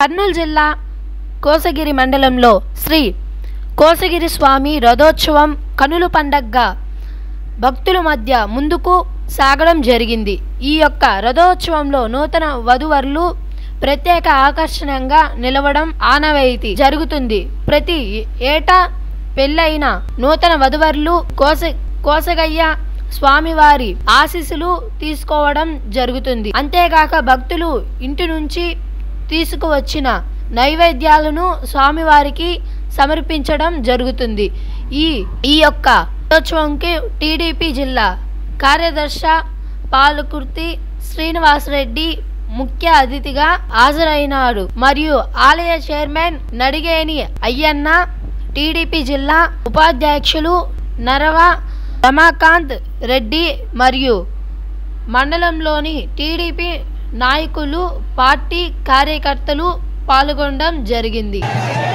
కర్నూలు జిల్లా కోసగిరి మండలంలో శ్రీ కోసగిరి స్వామి రథోత్సవం కనుల పండగగా భక్తుల మధ్య ముందుకు సాగడం జరిగింది ఈ యొక్క రథోత్సవంలో నూతన వధువరులు ప్రత్యేక ఆకర్షణంగా నిలవడం ఆనవాయితీ జరుగుతుంది ప్రతి ఏటా పెళ్ళైన నూతన వధువరులు కోస కోసగయ్య స్వామివారి ఆశీస్సులు తీసుకోవడం జరుగుతుంది అంతేగాక భక్తులు ఇంటి నుంచి తీసుకువచ్చిన నైవేద్యాలను స్వామివారికి సమర్పించడం జరుగుతుంది ఈ ఈ యొక్క రథోత్సవంకి టీడీపీ జిల్లా కార్యదర్శి పాలకుర్తి శ్రీనివాసరెడ్డి ముఖ్య అతిథిగా హాజరైనాడు మరియు ఆలయ చైర్మన్ నడిగేని అయ్యన్న టీడీపీ జిల్లా ఉపాధ్యక్షులు నరవ రమాకాంత్ రెడ్డి మరియు మండలంలోని టీడీపీ నాయకులు పార్టీ కార్యకర్తలు పాల్గొనడం జరిగింది